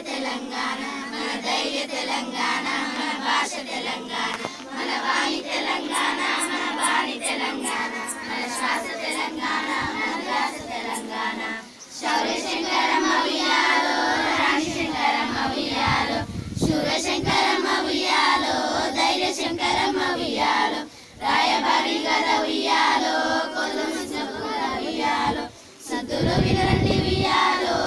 తెలంగాణ మన ధైర్య తెలంగాణ మన భాష తెలంగాణ మన వాణి తెలంగాణ మన వాణి తెలంగాణ మన శ్వాస తెలంగాణ మన ధ్యాస తెలంగాణ శౌర్య శంకరమ్మ ఉయ్యాలో రాణి శంకరమ్మ ఉయ్యాలో శూర శంకరమ్మ ఉయ్యాలో ధైర్య శంకరమ్మ ఉయ్యాలో రాయబారి గద ఉయ్యాలో కొలుము చెప్పుల ఉయ్యాలో సద్దులు వినరండి ఉయ్యాలో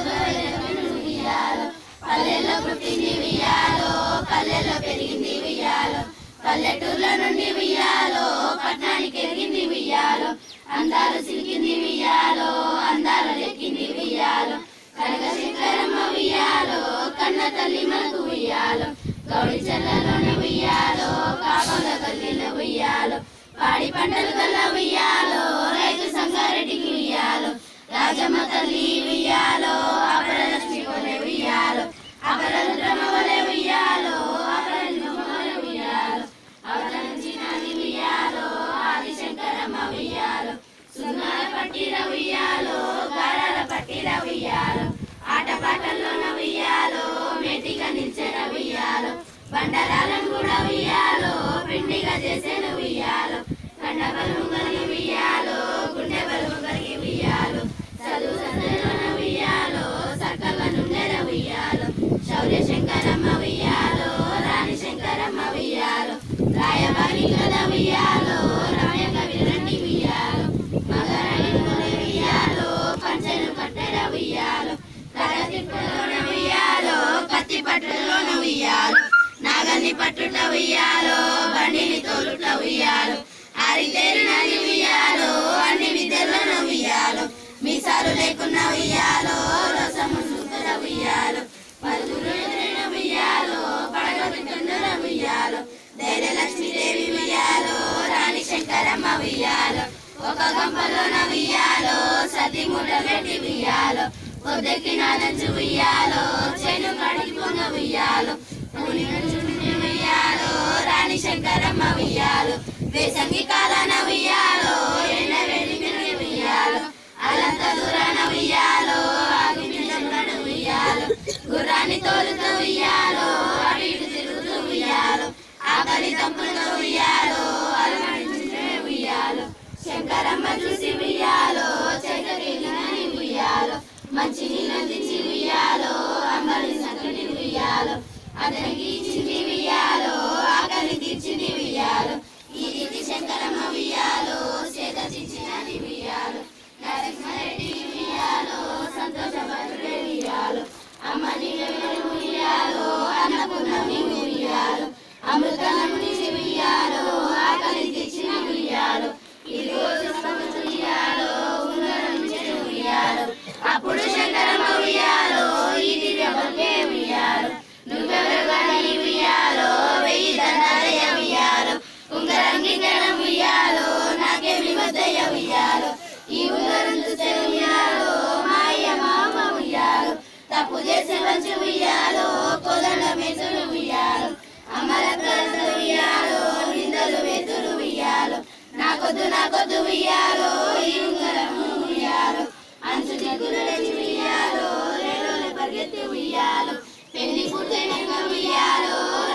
కొలువు ఉయ్యాలో పల్లెల్లో పుట్టింది ఉయ్యాలో పల్లెల్లో పెరిగింది ఉయ్యాలో పల్లెటూర్ల నుండి ఉయ్యాలో పట్టణానికి ఎరిగింది ఉయ్యాలో అందాలు సిలికింది ఉయ్యాలో అందాలు లెక్కింది ఉయ్యాలో కనక శంకరమ్మ ఉయ్యాలో కన్న తల్లి మనకు ఉయ్యాలో గౌడి చెల్లలోనే ఉయ్యాలో కాపల గల్లీలో ఉయ్యాలో పాడి పంటలు గల్ల ఉయ్యాలో రైతు సంగారెడ్డికి ఉయ్యాలో రాజమ్మ తల్లి ఉయ్యాలో అపరలక్ష్మి కొలే ఉయ్యాలో అపరరుద్రమ వలె ఉయ్యాలో అపరలింగమ్మ వలె ఉయ్యాలో అవతరించినది ఉయ్యాలో ఆదిశంకరమ్మ ఉయ్యాలో సున్నాల పట్టిర ఉయ్యాలో గారాల పట్టిర ఉయ్యాలో ఆటపాటల్లోన ఉయ్యాలో మేటిగా నిల్చెన ఉయ్యాలో బండరాలను కూడా ఉయ్యాలో పిండిగా చేసేన ఉయ్యాలో కండ బలుము కలిగి ఉయ్యాలో గుండె బలుము కలిగి ఉయ్యాలో చదువు సందలోన ఉయ్యాలో సక్కగా నుండెన ఉయ్యాలో శౌర్య శంకరమ్మ ఉయ్యాలో రాణి శంకరమ్మ ఉయ్యాలో రాయబారి గద ఉయ్యాలో రమయ విరండి ఉయ్యాలో మగరాణి కొలె ఉయ్యాలో పంచెను కట్టెర ఉయ్యాలో కరతి పొలన ఉయ్యాలో కత్తి పట్టులోన ఉయ్యాలో నాగన్ని పట్టుట ఉయ్యాలో బండిని తోలుట ఉయ్యాలో ఆరితేరినది ఉయ్యాలో అన్ని విద్యలోన ఉయ్యాలో మీసాలు లేకున్నా ఉయ్యాలో రసము సూతర ఉయ్యాలో పలుగురు ఎదురైన ఉయ్యాలో పడగొట్టి తొందర ఉయ్యాలో ధైర్యలక్ష్మీదేవి ఉయ్యాలో రాణి శంకరమ్మ ఉయ్యాలో ఒక గంపలోన ఉయ్యాలో సతి ముఠ పెట్టి ఉయ్యాలో పొద్దెక్కి నాదంచు ఉయ్యాలో చెను కడిగి పొంగ ఉయ్యాలో పూని చుండి ఉయ్యాలో రాణి శంకరమ్మ ఉయ్యాలో వేసంగి కాలాన ఉయ్యాలో ఎండ వెళ్ళి మిరిగి ఉయ్యాలో అలంత దూరాన ఉయ్యాలో ఆగి మించబడ ఉయ్యాలో గుర్రాన్ని తోలుతూ ఉయ్యాలో అటు ఇటు తిరుగుతూ ఉయ్యాలో ఆకలి తప్పులతో ఉయ్యాలో అలమడించే ఉయ్యాలో శంకరమ్మ చూసి ఉయ్యాలో చెక్కకెళ్ళినని ఉయ్యాలో మంచి నీళ్ళందించి ఉయ్యాలో అమ్మని సక్కని ఉయ్యాలో అతనికి ఇచ్చింది ఉయ్యాలో ఆకలి తీర్చింది ఉయ్యాలో ఈ రీతి శంకరమ్మ ఉయ్యాలో సేద చిచ్చినది ఉయ్యాలో నరసింహారెడ్డి ఉయ్యాలో సంతోషభద్రుడే ఉయ్యాలో అమ్మ నీవెవరు ఉయ్యాలో అన్నపూర్ణమి ఉయ్యాలో అమృతనముని ఉయ్యాలో ఆకలి తెచ్చిన ఉయ్యాలో ఇదిగో చూసుకోవచ్చు ఉయ్యాలో ఉంగరం ఇచ్చిన ఉయ్యాలో అప్పుడు శంకరమ్మ ఉయ్యాలో ఈ దివ్య బొమ్మే ఉయ్యాలో నువ్వెవరు కానీ ఉయ్యాలో వెయ్యి దండాలయ ఉయ్యాలో ఉంగరం గింగరం ఉయ్యాలో నాకేమి వద్దయ్య ఉయ్యాలో ఈ ఉంగరం చూస్తే ఉయ్యాలో మాయ మామ ఉయ్యాలో తప్పు చేసే మంచి ఉయ్యాలో కొదండ మెతులు ఉయ్యాలో అమర ప్రజలు ఉయ్యాలో నిందలు వెతులు ఉయ్యాలో నాకొద్దు నాకొద్దు ఉయ్యాలో ఈ ఉంగరము ఉయ్యాలో అంచు దిగులు ఉయ్యాలో రేలోనే పరిగెత్తి ఉయ్యాలో పెళ్లి పూర్తయినాక ఉయ్యాలో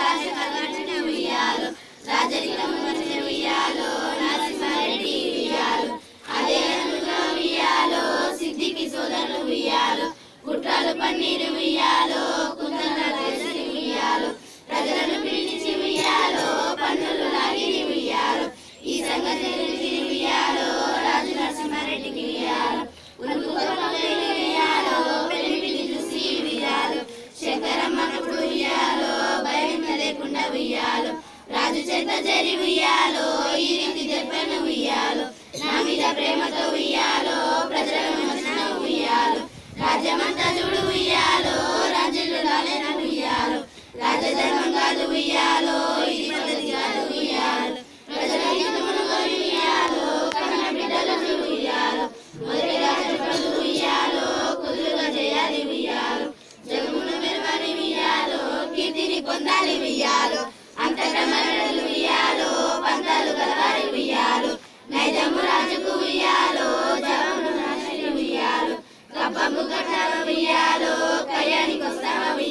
రాజకీయ ఉయ్యాలో రాజరికము వచ్చిన ఉయ్యాలో నరసింహారెడ్డి ఉయ్యాలో అదే అనుగా ఉయ్యాలో సిద్ధికి సోదరులు ఉయ్యాలో కుట్రాలు పన్నీరు ఉయ్యాలో కుందనాలు చేసి ఉయ్యాలో ప్రజలను పిలిచి ఉయ్యాలో పన్నులు లాగి ఉయ్యాలో ఈ సంగతి తెలిసి ఉయ్యాలో రాజు నరసింహారెడ్డికి ఉయ్యాలో ఉరుకు కొరకలేని ఉయ్యాలో పెళ్లిని చూసి ఉయ్యాలో శంకరమ్మకు ఉయ్యాలో భయం లేకుండా ఉయ్యాలో రాజు చేత జరి ఉయ్యాలో ఈ రీతి చెప్పను ఉయ్యాలో నా మీద ప్రేమతో ఉయ్యాలో ప్రజలను వచ్చిన ఉయ్యాలో రాజ్యమంతా చూడు ఉయ్యాలో రాజులు రాలేన ఉయ్యాలో రాజధర్మం కాదు ఉయ్యాలో ఇది పద్ధతి కాదు ఉయ్యాలో ప్రజల హితమును కోరి ఉయ్యాలో కన్న బిడ్డలు చూడు ఉయ్యాలో మొదటి రాజు ప్రభు ఉయ్యాలో కుదురుగా చేయాలి ఉయ్యాలో జగమును మెరవని ఉయ్యాలో కీర్తిని పొందాలి ఉయ్యాలో అంతటా మరణలు ఉయ్యాలో పంతాలు కలవారి ఉయ్యాలో నైజము రాజుకు ఉయ్యాలో జవమును రాశి ఉయ్యాలో కప్పము కట్టాల ఉయ్యాలో కయ్యానికి వస్తావ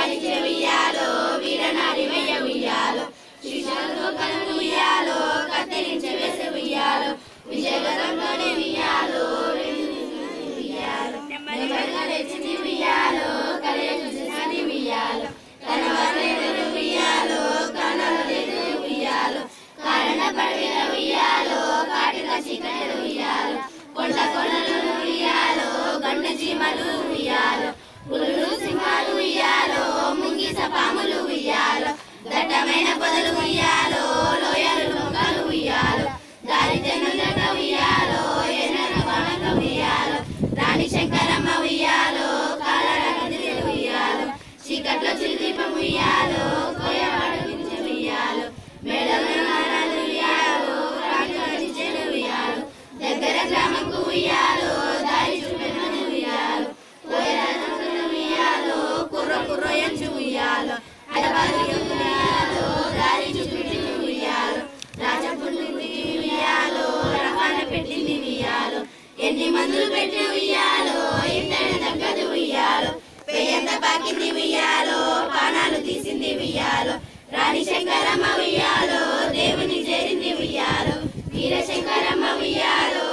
వాడిచే ఉయ్యాలో వీరనారి వెయ్య ఉయ్యాలో శిష్యులతో కలను ఉయ్యాలో కత్తిరించి వేసే ఉయ్యాలో విజయగతంలోనే ఉయ్యాలో ఉయ్యాలో నెమ్మదిగా లేచింది ఉయ్యాలో కలియ చూసినది ఉయ్యాలో తన వారు ఉయ్యాలో కనలు లేదు ఉయ్యాలో కారణ పడిన ఉయ్యాలో కాటిన చీకటి ఉయ్యాలో కొండ కొనలు ఉయ్యాలో గండ చీమలు ఉయ్యాలో పులులు సింహాలు ఉయ్యాలో ముంగిస పాములు ఉయ్యాలో దట్టమైన పొదలు ఉయ్యాలో లోయలు లొంగలు ఉయ్యాలో దారి తెన్నులక ఉయ్యాలో ఎన్నర బాణక ఉయ్యాలో రాణి శంకరమ్మ ఉయ్యాలో కాలర గదిలి ఉయ్యాలో చీకట్లో చిరుదీపం ఉయ్యాలో కోయవాడ గింజ ఉయ్యాలో మేడలు నారాలు ఉయ్యాలో రాణి గడిచెలు ఉయ్యాలో దగ్గర గ్రామంకు ఉయ్యాలో దారి చూపెనని ఉయ్యాలో కోయరాజులు ఉయ్యాలో కుర్ర కుర్ర ఎంచు ఉయ్యాలో అడవారి ఉయ్యాలో దారి చూపెట్టి ఉయ్యాలో రాజపుండి ఉయ్యాలో రవాణ పెట్టింది ఉయ్యాలో ఎన్ని మందులు పెట్టి ఉయ్యాలో ఇంతటి తగ్గదు ఉయ్యాలో పెయ్యంత పాకింది ఉయ్యాలో పానాలు తీసింది ఉయ్యాలో రాణి శంకరమ్మ ఉయ్యాలో దేవుని చేరింది ఉయ్యాలో వీర శంకరమ్మ ఉయ్యాలో